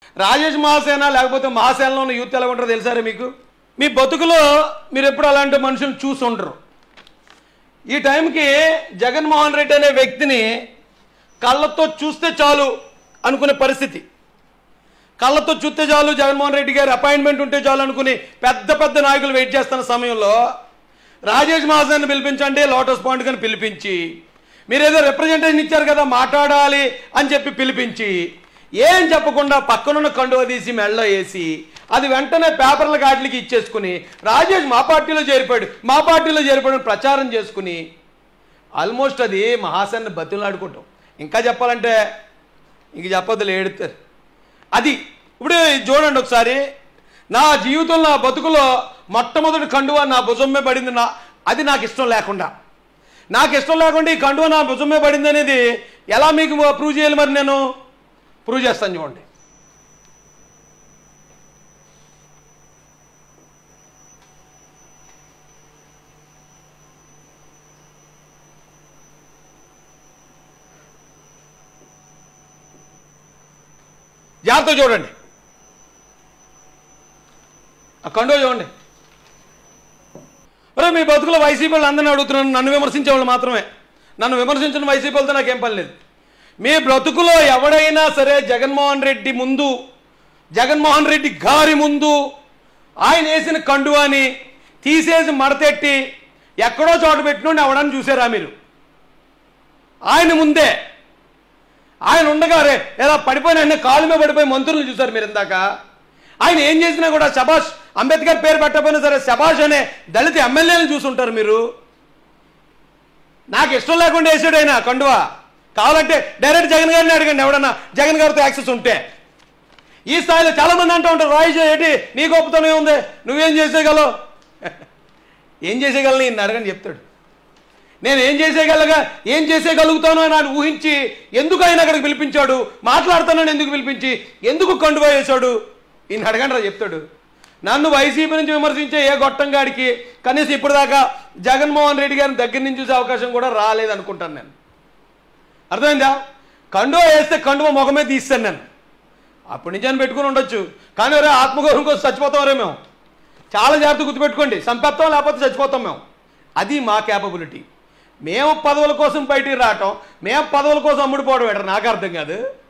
రాజేష్ మహాసేన లేకపోతే మహాసేనలో ఉన్న యూత్ ఎలా ఉంటారో తెలుసారా మీకు మీ బతుకులో మీరు ఎప్పుడు అలాంటి మనుషులు చూసి ఉండరు ఈ టైంకి జగన్మోహన్ రెడ్డి అనే వ్యక్తిని కళ్ళతో చూస్తే చాలు అనుకునే పరిస్థితి కళ్ళతో చూస్తే చాలు జగన్మోహన్ రెడ్డి గారి అపాయింట్మెంట్ ఉంటే చాలు అనుకుని పెద్ద పెద్ద నాయకులు వెయిట్ చేస్తున్న సమయంలో రాజేష్ మహాసేన్ని పిలిపించండి లోటస్ పాయింట్ కానీ పిలిపించి మీరు ఏదో రిప్రజెంటేషన్ ఇచ్చారు కదా మాట్లాడాలి అని చెప్పి పిలిపించి ఏం చెప్పకుండా పక్కనున్న కండువ తీసి మెళ్ళ వేసి అది వెంటనే పేపర్ల గాట్లకి ఇచ్చేసుకుని రాజేష్ మా పార్టీలో చేరిపోయాడు మా పార్టీలో చేరిపోయాడు అని ప్రచారం చేసుకుని ఆల్మోస్ట్ అది మహాసేన్ని బతులాడుకుంటాం ఇంకా చెప్పాలంటే ఇంక చెప్పొద్దులు ఏడుతారు అది ఇప్పుడు ఇది చూడండి ఒకసారి నా జీవితంలో నా బతుకులో మొట్టమొదటి కండువ నా భుజం మీద పడింది నా అది నాకు ఇష్టం లేకుండా నాకు ఇష్టం లేకుండా ఈ కండువ నా భుజం మీద పడింది అనేది ఎలా మీకు ప్రూవ్ చేయాలి మరి నేను ప్రూవ్ చేస్తాను చూడండి జాగ్రత్త చూడండి ఆ కండువ చూడండి ఒరే మీ బతుకులో వైసీపీ వాళ్ళు అందరిని అడుగుతున్నాను నన్ను విమర్శించే వాళ్ళు మాత్రమే నన్ను విమర్శించిన వైసీపీ వాళ్ళతో నాకేం పని లేదు మీ బ్రతుకులో ఎవడైనా సరే జగన్మోహన్ రెడ్డి ముందు జగన్మోహన్ రెడ్డి గారి ముందు ఆయన వేసిన కండువాని తీసేసి మడతెట్టి ఎక్కడో చోట పెట్టినోడిని ఎవడని చూసారా మీరు ఆయన ముందే ఆయన ఉండగా రే ఎలా పడిపోయిన ఆయన కాలు మీద పడిపోయి మంత్రులు చూశారు మీరు ఇందాక ఆయన ఏం చేసినా కూడా శబాష్ అంబేద్కర్ పేరు పెట్టకపోయినా సరే శబాష్ అనే దళిత ఎమ్మెల్యేలు చూసుంటారు మీరు నాకు ఇష్టం లేకుండా వేసాడు ఆయన కండువా కావాలంటే డైరెక్ట్ జగన్ గారిని అడగండి ఎవడన్నా జగన్ గారితో యాక్సెస్ ఉంటే ఈ స్థాయిలో చాలా మంది అంటూ ఉంటారు రాయిష్ ఏంటి నీ గొప్పతనం ఏముంది నువ్వేం చేసేయగలవు ఏం చేసేయగలను నేను అడగని చెప్తాడు నేను ఏం చేసేయగలగా ఏం చేసేయగలుగుతాను అని ఆయన ఊహించి ఎందుకు ఆయన అక్కడికి పిలిపించాడు మాట్లాడుతానని ఎందుకు పిలిపించి ఎందుకు కండువా వేశాడు ఈయన అడగండి రా చెప్తాడు నన్ను వైసీపీ నుంచి విమర్శించే ఏ గొట్టంగాడికి కనీసం ఇప్పటిదాకా జగన్మోహన్ రెడ్డి గారిని దగ్గర నుంచి చూసే అవకాశం కూడా రాలేదనుకుంటాను నేను అర్థమైందా కండువ వేస్తే కండువ ముఖమే తీస్తాను నేను అప్పటి నుంచి అని పెట్టుకుని ఉండొచ్చు కానీ ఒరే ఆత్మగౌరవం కోసం చచ్చిపోతాం రే మేము చాలా జాగ్రత్త గుర్తుపెట్టుకోండి సంపెత్తాం లేకపోతే చచ్చిపోతాం మేము అది మా క్యాపబిలిటీ మేము పదవుల కోసం బయటికి రావటం మేము పదవుల కోసం అమ్ముడుపోవడం ఏంటారు నాకు అర్థం కాదు